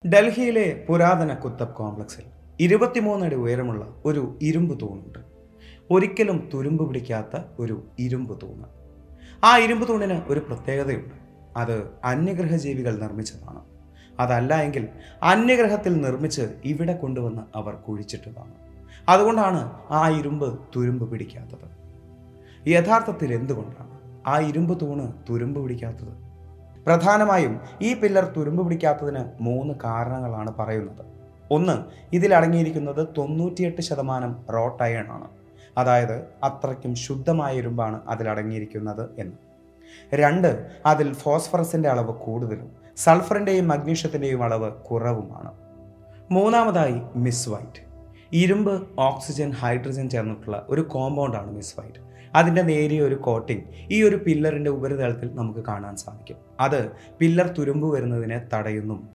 ഡൽഹിയിലെ പുരാതന കുത്തബ് കോംപ്ലക്സിൽ ഇരുപത്തിമൂന്നടി ഉയരമുള്ള ഒരു ഇരുമ്പ് തൂണുണ്ട് ഒരിക്കലും തുരുമ്പ് പിടിക്കാത്ത ഒരു ഇരുമ്പ് തൂണ് ആ ഇരുമ്പ് തൂണിന് ഒരു പ്രത്യേകതയുണ്ട് അത് അന്യഗ്രഹ ജീവികൾ നിർമ്മിച്ചതാണ് അതല്ല എങ്കിൽ അന്യഗ്രഹത്തിൽ നിർമ്മിച്ച് ഇവിടെ കൊണ്ടുവന്ന് അവർ കുഴിച്ചിട്ടതാണ് അതുകൊണ്ടാണ് ആ ഇരുമ്പ് തുരുമ്പ് പിടിക്കാത്തത് യഥാർത്ഥത്തിൽ എന്തുകൊണ്ടാണ് ആ ഇരുമ്പ് തൂണ് തുരുമ്പ് പിടിക്കാത്തത് പ്രധാനമായും ഈ പില്ലർ തുരുമ്പ് പിടിക്കാത്തതിന് മൂന്ന് കാരണങ്ങളാണ് പറയുന്നത് ഒന്ന് ഇതിൽ അടങ്ങിയിരിക്കുന്നത് തൊണ്ണൂറ്റിയെട്ട് ശതമാനം റോട്ട് അയൺ ആണ് അതായത് അത്രയ്ക്കും ശുദ്ധമായ ഇരുമ്പാണ് അതിൽ അടങ്ങിയിരിക്കുന്നത് എന്ന് രണ്ട് അതിൽ ഫോസ്ഫറസിൻ്റെ അളവ് കൂടുതലും സൾഫറിൻ്റെയും മഗ്നീഷ്യത്തിൻ്റെയും അളവ് കുറവുമാണ് മൂന്നാമതായി മിസ് വൈറ്റ് ഇരുമ്പ് ഓക്സിജൻ ഹൈഡ്രജൻ ചേർന്നിട്ടുള്ള ഒരു കോമ്പൗണ്ടാണ് മിസ് വൈറ്റ് അതിൻ്റെ നേരിയ ഒരു കോട്ടിംഗ് ഈ ഒരു പില്ലറിൻ്റെ ഉപരിതലത്തിൽ നമുക്ക് കാണാൻ സാധിക്കും അത് പില്ലർ തുരുമ്പ് വരുന്നതിനെ തടയുന്നും